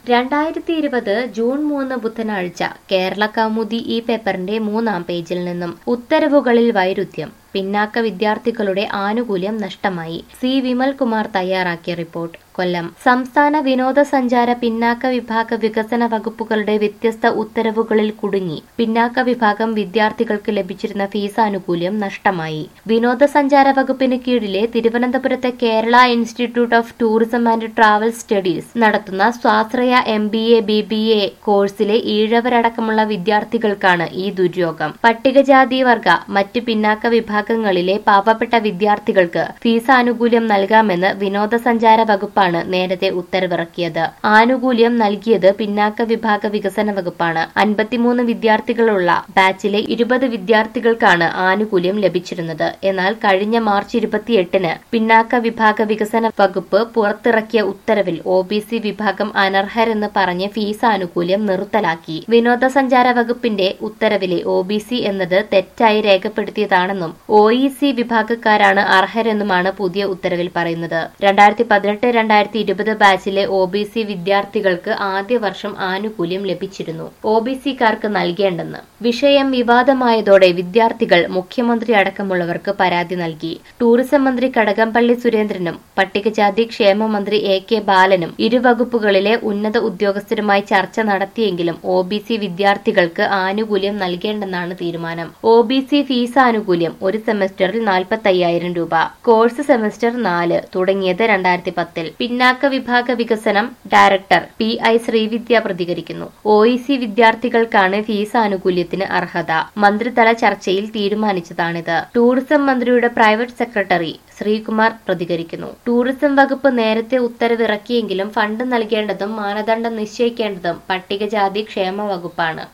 രണ്ടായിരത്തി ഇരുപത് ജൂൺ മൂന്ന് ബുധനാഴ്ച കേരള കൗമുദി ഈ പേപ്പറിന്റെ മൂന്നാം പേജിൽ നിന്നും ഉത്തരവുകളിൽ വൈരുദ്ധ്യം പിന്നാക്ക വിദ്യാർത്ഥികളുടെ ആനുകൂല്യം നഷ്ടമായി സി വിമൽ കുമാർ തയ്യാറാക്കിയ റിപ്പോർട്ട് കൊല്ലം സംസ്ഥാന വിനോദസഞ്ചാര പിന്നാക്ക വിഭാഗ വികസന വകുപ്പുകളുടെ വ്യത്യസ്ത ഉത്തരവുകളിൽ കുടുങ്ങി പിന്നാക്ക വിഭാഗം വിദ്യാർത്ഥികൾക്ക് ലഭിച്ചിരുന്ന ഫീസ് ആനുകൂല്യം നഷ്ടമായി വിനോദസഞ്ചാര വകുപ്പിന് കീഴിലെ തിരുവനന്തപുരത്തെ Kerala institute of tourism and travel studies നടത്തുന്ന സ്വാശ്രയ M B A B B A കോഴ്സിലെ ഈഴവരടക്കമുള്ള വിദ്യാർത്ഥികൾക്കാണ് ഈ ദുര്യോഗം പട്ടികജാതി വർഗ മറ്റ് പിന്നാക്ക വിഭാഗങ്ങളിലെ പാവപ്പെട്ട വിദ്യാർത്ഥികൾക്ക് ഫീസ് ആനുകൂല്യം നൽകാമെന്ന് വിനോദസഞ്ചാര വകുപ്പാണ് നേരത്തെ ഉത്തരവിറക്കിയത് ആനുകൂല്യം നൽകിയത് പിന്നാക്ക വിഭാഗ വികസന വകുപ്പാണ് അൻപത്തിമൂന്ന് വിദ്യാർത്ഥികളുള്ള ബാച്ചിലെ ഇരുപത് വിദ്യാർത്ഥികൾക്കാണ് ആനുകൂല്യം ലഭിച്ചിരുന്നത് എന്നാൽ കഴിഞ്ഞ മാർച്ച് ഇരുപത്തിയെട്ടിന് പിന്നാക്ക വിഭാഗ വികസന വകുപ്പ് പുറത്തിറക്കിയ ഉത്തരവിൽ ഒ ബി സി വിഭാഗം അനർഹരെന്ന് പറഞ്ഞ് ഫീസ് ആനുകൂല്യം നിർത്തലാക്കി വിനോദസഞ്ചാര വകുപ്പിന്റെ ഉത്തരവിലെ ഒ ബി സി എന്നത് തെറ്റായി രേഖപ്പെടുത്തിയതാണെന്നും ഒ ഇ സി വിഭാഗക്കാരാണ് അർഹരെന്നുമാണ് പുതിയ ഉത്തരവിൽ പറയുന്നത് രണ്ടായിരത്തി പതിനെട്ട് രണ്ടായിരത്തി ഇരുപത് ബാച്ചിലെ ഒ ബി സി വിദ്യാർത്ഥികൾക്ക് ആദ്യ വർഷം ആനുകൂല്യം ലഭിച്ചിരുന്നു ഒ ബി സിക്കാർക്ക് നൽകേണ്ടെന്ന് വിഷയം വിവാദമായതോടെ വിദ്യാർത്ഥികൾ മുഖ്യമന്ത്രി അടക്കമുള്ളവർക്ക് പരാതി നൽകി ടൂറിസം മന്ത്രി കടകംപള്ളി സുരേന്ദ്രനും പട്ടികജാതി ക്ഷേമ മന്ത്രി എ കെ ബാലനും ഇരുവകുപ്പുകളിലെ ഉന്നത ഉദ്യോഗസ്ഥരുമായി ചർച്ച നടത്തിയെങ്കിലും ഒ ബി സി വിദ്യാർത്ഥികൾക്ക് ആനുകൂല്യം നൽകേണ്ടെന്നാണ് തീരുമാനം ഒ ബി സി ഫീസ് ആനുകൂല്യം ഒരു സെമസ്റ്ററിൽ നാൽപ്പത്തി അയ്യായിരം രൂപ കോഴ്സ് സെമസ്റ്റർ നാല് തുടങ്ങിയത് രണ്ടായിരത്തി പത്തിൽ പിന്നാക്ക വിഭാഗ വികസനം ഡയറക്ടർ പി ഐ ശ്രീവിദ്യ പ്രതികരിക്കുന്നു ഒ ഇ സി വിദ്യാർത്ഥികൾക്കാണ് ഫീസ് ആനുകൂല്യത്തിന് അർഹത മന്ത്രിതല ചർച്ചയിൽ തീരുമാനിച്ചതാണിത് ടൂറിസം മന്ത്രിയുടെ പ്രൈവറ്റ് സെക്രട്ടറി ശ്രീകുമാർ പ്രതികരിക്കുന്നു ടൂറിസം വകുപ്പ് നേരത്തെ ഉത്തരവിറക്കിയെങ്കിലും ഫണ്ട് നൽകേണ്ടതും മാനദണ്ഡം നിശ്ചയിക്കേണ്ടതും പട്ടികജാതി ക്ഷേമ വകുപ്പാണ്